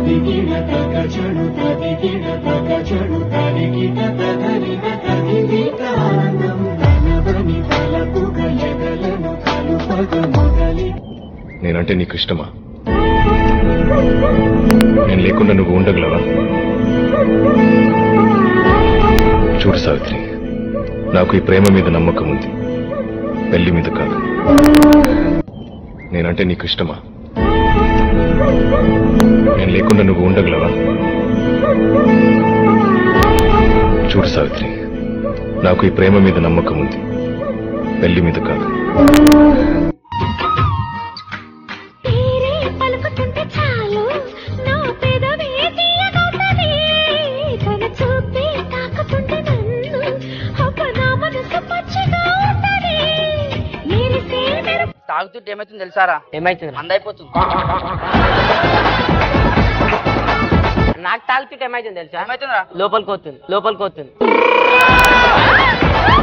తదిగిడ తగ చెడు తదిగిడ తగ చెడు తరిగిట తగరిన తదిగిట ఆనందం తనవని తలపుగ ఎదలను కలుపగ మొదలి నేనంటే నీకు ఇష్టమా నేను లేకుండా నువ్వు ఉండగలవా చూడు సావిత్రి నాకు ఈ ప్రేమ మీద నమ్మకం ఉంది పెళ్లి మీద కాదు నేనంటే నీకు ఇష్టమా నేను లేకుండా నువ్వు ఉండగలవా చూడు సావిత్రి నాకు ఈ ప్రేమ మీద నమ్మకం ఉంది పెళ్లి మీద కాదు పేరే పలుకుతుంటే చాలు నా పెదవి తీయగవుతుంది తన చూపే తాకుతుంటే నన్ను ఒక నా మనసు పచ్చిగా ఉంటది మెరిసే మెరుపు తాగుతుంటే ఏమైతుంది తెలుసారా ఏమైతుంది మంద అయిపోతుంది నాకు తాగుతుంటే ఏమైతుంది తెలుసా ఏమైతుందిరా లోపలికి పోతుంది లోపలికి పోతుంది